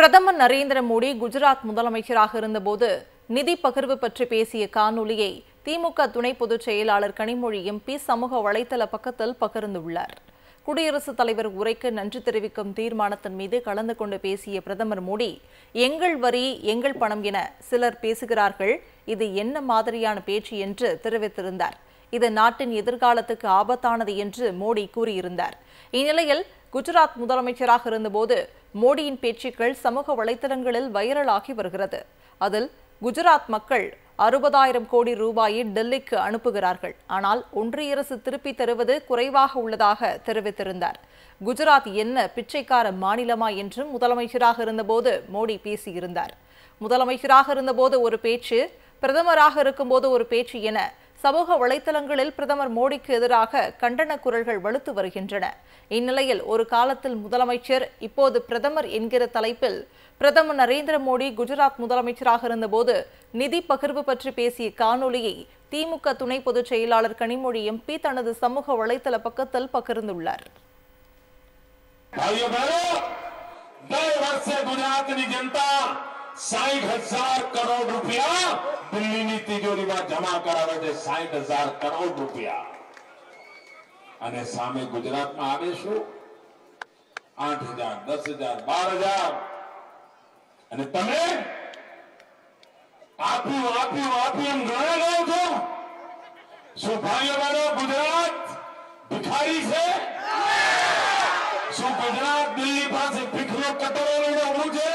பிரதமர் நரேந்திர மோடி குஜராத் முதலமைச்சராக இருந்தபோது நிதி பகிர்வு பற்றி பேசிய காணொலியை திமுக துணை பொதுச் செயலாளர் கனிமொழி எம்பி சமூக வலைதள பக்கத்தில் பகிர்ந்துள்ளார் குடியரசுத் தலைவர் உரைக்கு நன்றி தெரிவிக்கும் தீர்மானத்தின் மீது கலந்து கொண்டு பேசிய பிரதமர் மோடி எங்கள் வரி எங்கள் பணம் என சிலர் பேசுகிறார்கள் இது என்ன மாதிரியான பேச்சு என்று தெரிவித்திருந்தார் இது நாட்டின் எதிர்காலத்துக்கு ஆபத்தானது என்று மோடி கூறியிருந்தார் இந்நிலையில் குஜராத் முதலமைச்சராக இருந்தபோது மோடியின் பேச்சுக்கள் சமூக வலைதளங்களில் வைரலாகி வருகிறது அதில் குஜராத் மக்கள் அறுபதாயிரம் கோடி ரூபாயை டெல்லிக்கு அனுப்புகிறார்கள் ஆனால் ஒன்றிய அரசு திருப்பி தருவது குறைவாக உள்ளதாக தெரிவித்திருந்தார் குஜராத் என்ன பிச்சைக்கார மாநிலமா என்றும் முதலமைச்சராக இருந்தபோது மோடி பேசியிருந்தார் முதலமைச்சராக இருந்தபோது ஒரு பேச்சு பிரதமராக இருக்கும்போது ஒரு பேச்சு என சமூக வலைதளங்களில் பிரதமர் மோடிக்கு எதிராக கண்டன குரல்கள் வலுத்து வருகின்றன இந்நிலையில் ஒரு காலத்தில் முதலமைச்சர் இப்போது பிரதமர் என்கிற தலைப்பில் பிரதமர் நரேந்திர மோடி குஜராத் முதலமைச்சராக இருந்தபோது நிதி பகிர்வு பற்றி பேசிய காணொலியை திமுக துணை பொதுச் செயலாளர் கனிமொழி எம்பி தனது சமூக வலைதள பக்கத்தில் பகிர்ந்துள்ளார் भाइयों बहनों गए वर्ष से गुजरात की जनता साठ हजार करोड़ रुपया દિલ્હીની તિજોરીમાં જમા કરાવે છે સાઠ હજાર કરોડ રૂપિયા અને સામે ગુજરાતમાં આવે શું આઠ હજાર દસ હજાર બાર હજાર અને તમે આપ્યું આપ્યું આપ્યું એમ ગણા ગયો છો શું ભાઈઓ બહેનો ગુજરાત ભિખારી છે શું ગુજરાત દિલ્હી પાસે ભીખનો કટોરો લઈને ઉભું છે